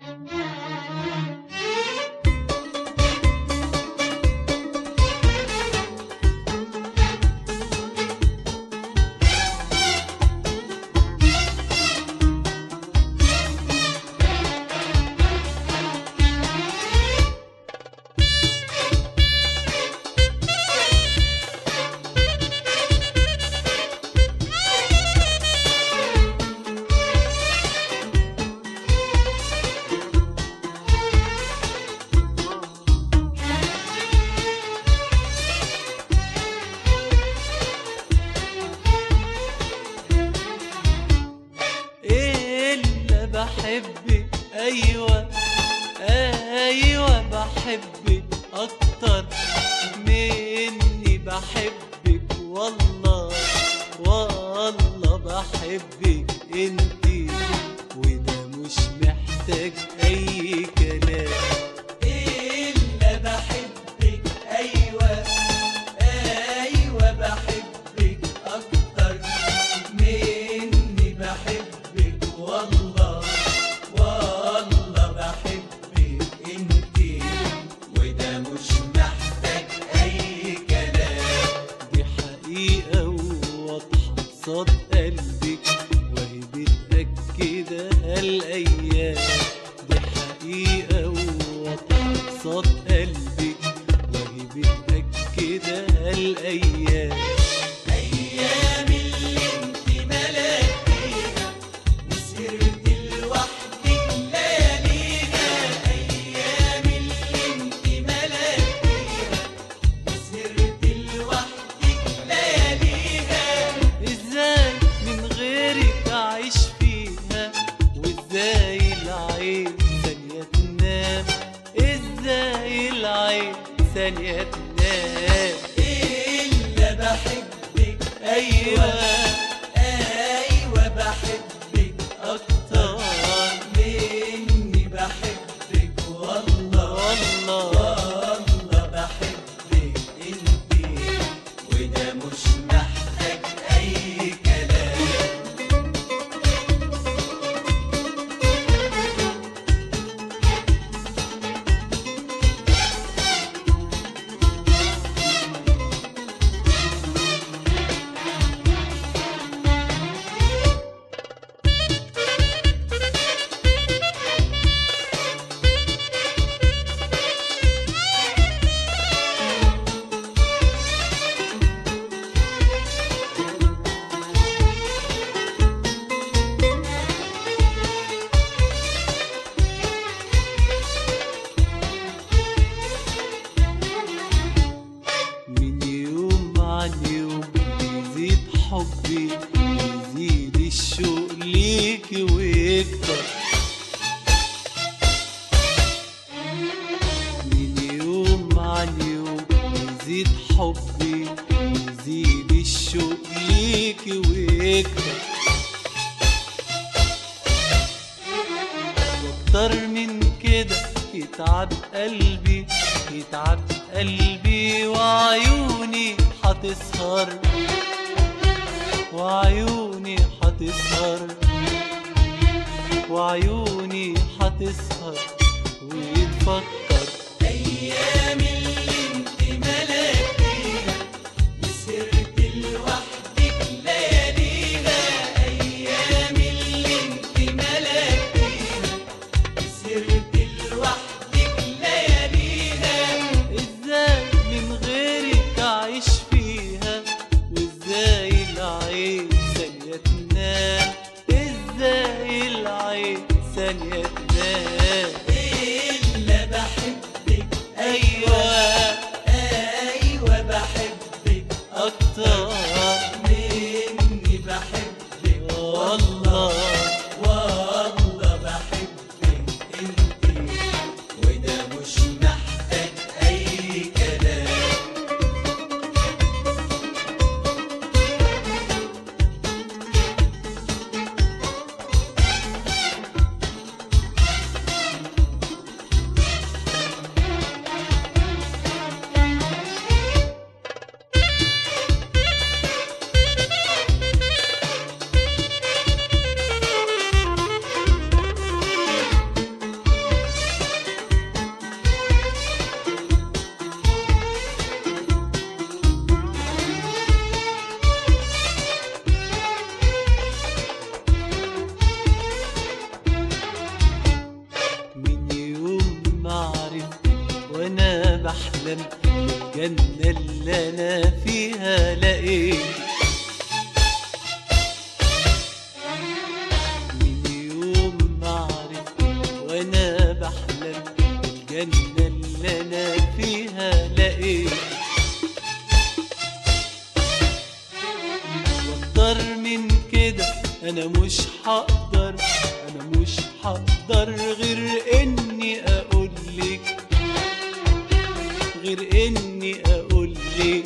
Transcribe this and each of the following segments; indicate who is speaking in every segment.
Speaker 1: إلا بحبك أيوة أيوة بحبك أكتر مني بحبك والله والله بحبك انتي وده مش محتاج أي كلام إلا بحبك أيوة أيوة بحبك أكتر مني بحبك والله والله بحبك انتي وده مش محتاج أي كلام دي حقيقة وواضحة قصاد قلبك وهي بتأكدها الأيام دي حقيقة وواضحة قصاد قلبك وهي بتأكدها الأيام أيام اللي انت ملاكيها وسرت لوحدك لياليها أيام اللي انت ملاكيها وسرت لوحدك لياليها ازاي من غيرك اعيش فيها وازاي العين ثانية تنام ازاي العين ثانية تنام الا بحبك ايوه ايوه بحبك اكتر مني بحبك والله والله والله بحبك انتي وده مش محتاج اي كلام من يوم عن يوم بيزيد حبي بيزيد الشوق ليكي ويكتر من يوم عن يوم بيزيد حبي بيزيد الشوق ليكي ويكتر واكتر من كده يتعب قلبي يتعب قلبي وعيوني هتسهر وعيوني هتسهر وعيوني هتسهر ويتفكر ايام اللي انت ملاكيها وسرت لوحدك لياليها ايام اللي انت ملاكيها سرت لوحدك لياليها ازاي من غيرك اعيش فيها وازاي العين ثانية تنام ازاي العين ثانية تنام الا بحبك بحلم بالجنة اللي أنا فيها لقيت من يوم ما عرفت وأنا بحلم بالجنة اللي أنا فيها لقيت واكتر من كده انا مش هقدر انا مش هقدر غير اني اقول لك غير اني اقول لك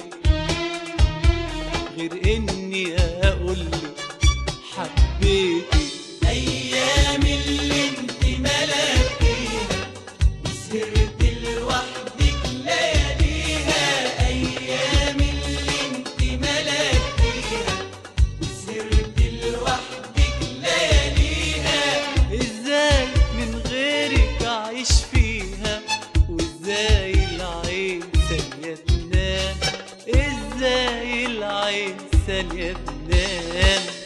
Speaker 1: غير اني اقول لك حبيتي ايام اللي انت ملكتيها وسهرت لوحدك لياليها ايام اللي انت ملكتيها وسهرت لوحدك لياليها ازاي من غيرك اعيش فيها وازاي العين ثانية تنام ازاي العين ثانية تنام